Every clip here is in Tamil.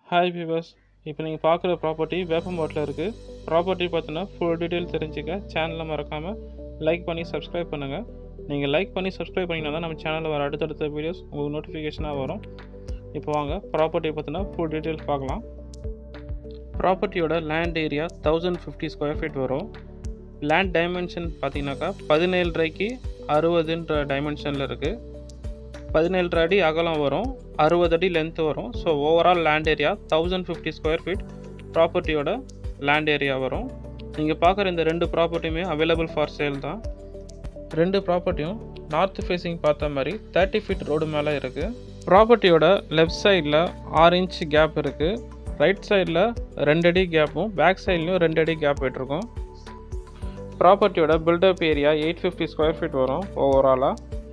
ஹாய் வியூவர்ஸ் இப்போ நீங்கள் பார்க்குற ப்ராப்பர்ட்டி வேப்பம்பாட்டில் இருக்குது ப்ராப்பர்ட்டி பார்த்தோன்னா ஃபுல் டீட்டெயில் தெரிஞ்சுக்க சேனலை மறக்காமல் லைக் பண்ணி சப்ஸ்கிரைப் பண்ணுங்கள் நீங்கள் லைக் பண்ணி சப்ஸ்கிரைப் பண்ணிங்கன்னா தான் நம்ம சேனலில் வர அடுத்தடுத்த வீடியோஸ் உங்களுக்கு நோட்டிஃபிகேஷனாக வரும் இப்போ வாங்க ப்ராப்பர்ட்டி பார்த்தோன்னா ஃபுல் டீட்டெயில்ஸ் பார்க்கலாம் ப்ராப்பர்ட்டியோட land area thousand fifty square feet வரும் லேண்ட் டைமென்ஷன் பார்த்தீங்கன்னாக்கா பதினேழரைக்கு அறுபதுன்ற டைமென்ஷனில் இருக்குது பதினேழு அடி அகலம் வரும் அறுபது அடி லென்த் வரும் so overall land area thousand fifty square feet ப்ராப்பர்ட்டியோட லேண்ட் ஏரியா வரும் நீங்கள் பார்க்குற இந்த ரெண்டு ப்ராப்பர்ட்டியுமே அவைலபிள் ஃபார் சேல் தான் ரெண்டு ப்ராப்பர்ட்டியும் நார்த் ஃபேஸிங் பார்த்த மாதிரி தேர்ட்டி ஃபீட் ரோடு மேலே இருக்குது ப்ராப்பர்ட்டியோட லெஃப்ட் சைடில் ஆறு இன்ச் கேப் இருக்குது ரைட் சைடில் ரெண்டு அடி கேப்பும் பேக் சைட்லேயும் ரெண்டு அடி கேப் விட்டுருக்கும் ப்ராப்பர்ட்டியோட built up area eight fifty square feet வரும் ஓவராலாக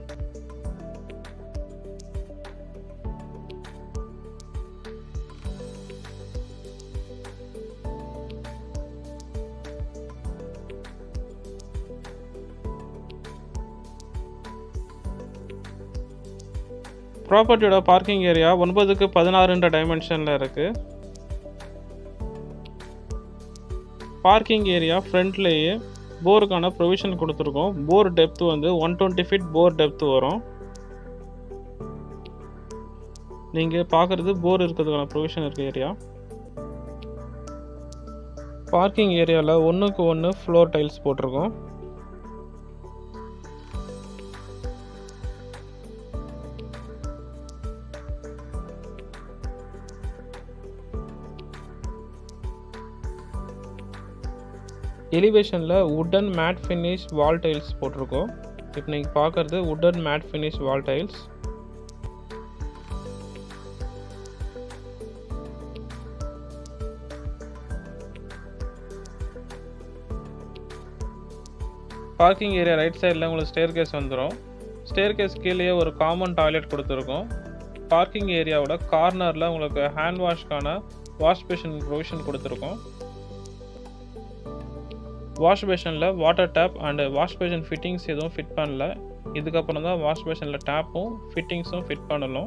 ப்ராப்பர்ட்டியோட பார்க்கிங் ஏரியா ஒன்பதுக்கு பதினாறுன்ற டைமென்ஷனில் இருக்குது பார்க்கிங் ஏரியா ஃப்ரண்ட்லேயே போருக்கான ப்ரொவிஷன் கொடுத்துருக்கோம் போர் டெப்த் வந்து one twenty feet bore depth வரும் நீங்கள் பார்க்குறது போர் இருக்கிறதுக்கான ப்ரொவிஷன் இருக்க ஏரியா பார்க்கிங் ஏரியாவில் ஒன்றுக்கு ஒன்று ஃப்ளோர் டைல்ஸ் போட்டிருக்கோம் எலிவேஷனில் wooden matte finish wall tiles போட்டிருக்கோம் இப்போ நீங்கள் பார்க்குறது wooden matte finish wall tiles parking area right சைடில் உங்களுக்கு ஸ்டேர் கேஸ் வந்துடும் ஸ்டேர் கேஸ் கீழேயே ஒரு காமன் டாய்லெட் கொடுத்துருக்கோம் பார்க்கிங் ஏரியாவோட கார்னரில் உங்களுக்கு ஹேண்ட் வாஷ்க்கான வாஷ் பேஷன் ப்ரொவிஷன் கொடுத்துருக்கோம் வாஷ் பேஷனில் water tap and wash basin fittings எதுவும் ஃபிட் பண்ணல இதுக்கப்புறம் தான் வாஷ் பேஷனில் டேப்பும் ஃபிட்டிங்ஸும் ஃபிட் பண்ணணும்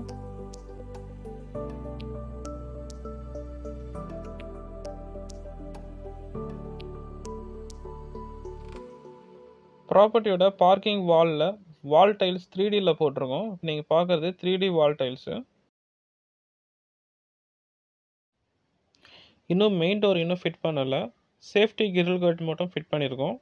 ப்ராப்பர்ட்டியோட பார்க்கிங் வாலில் வால் டைல்ஸ் த்ரீ டியில் போட்டிருக்கோம் நீங்கள் பார்க்குறது த்ரீ டி வால் டைல்ஸு இன்னும் மெயின் டோர் இன்னும் ஃபிட் பண்ணலை சேஃப்டி கிரில் கட் மட்டும் ஃபிட் பண்ணியிருக்கோம்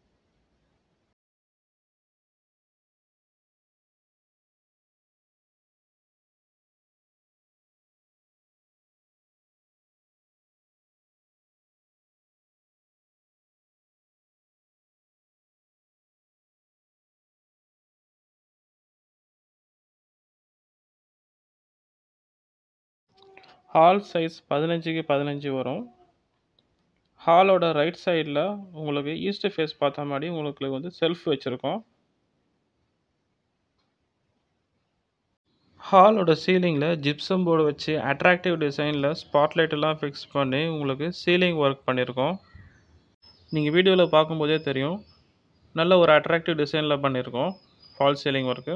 ஹால் சைஸ் பதினஞ்சுக்கு பதினஞ்சு வரும் ஹாலோட ரைட் சைடில் உங்களுக்கு ஈஸ்ட் ஃபேஸ் பார்த்த மாதிரி உங்களுக்கு வந்து செல்ஃப் வச்சுருக்கோம் ஹாலோட சீலிங்கில் ஜிப்சம் போர்டு வச்சு அட்ராக்டிவ் டிசைனில் ஸ்பாட்லைட் எல்லாம் ஃபிக்ஸ் பண்ணி உங்களுக்கு சீலிங் ஒர்க் பண்ணியிருக்கோம் நீங்கள் வீடியோவில் பார்க்கும்போதே தெரியும் நல்ல ஒரு அட்ராக்டிவ் டிசைனில் பண்ணியிருக்கோம் ஃபால் சீலிங் ஒர்க்கு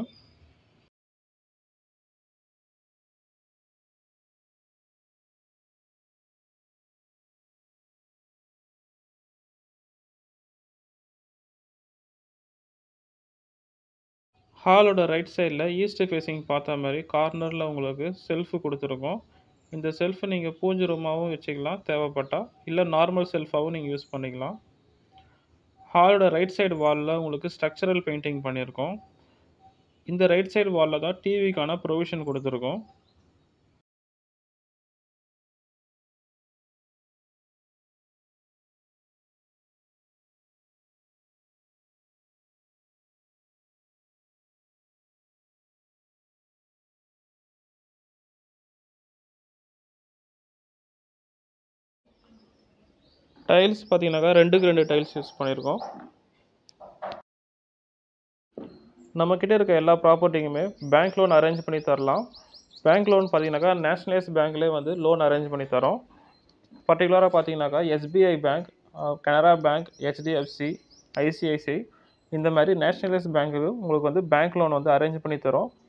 ஹாலோட ரைட் சைடில் ஈஸ்ட் ஃபேஸிங் பார்த்த மாதிரி கார்னரில் உங்களுக்கு செல்ஃபு கொடுத்துருக்கோம் இந்த செல்ஃபு நீங்கள் பூஞ்சு ரூமாகவும் வச்சுக்கலாம் தேவைப்பட்டால் இல்லை நார்மல் செல்ஃபாகவும் நீங்கள் யூஸ் பண்ணிக்கலாம் ஹாலோட ரைட் சைடு வாலில் உங்களுக்கு ஸ்ட்ரக்சரல் பெயிண்டிங் பண்ணியிருக்கோம் இந்த ரைட் சைடு வாலில் தான் டிவிக்கான ப்ரொவிஷன் கொடுத்துருக்கோம் டைல்ஸ் பார்த்தீங்கன்னாக்கா ரெண்டுக்கு ரெண்டு டைல்ஸ் யூஸ் பண்ணியிருக்கோம் நம்மக்கிட்ட இருக்க எல்லா ப்ராப்பர்ட்டிக்குமே பேங்க் லோன் அரேஞ்ச் பண்ணி தரலாம் பேங்க் லோன் பார்த்தீங்கன்னாக்கா நேஷ்னலைஸ் பேங்க்லேயே வந்து லோன் அரேஞ்ச் பண்ணி தரோம் பர்டிகுலராக பார்த்தீங்கன்னாக்கா SBI bank Canara bank HDFC ICICI இந்த மாதிரி நேஷ்னலைஸ் பேங்க்கு உங்களுக்கு வந்து பேங்க் லோன் வந்து அரேஞ்ச் பண்ணி தரோம்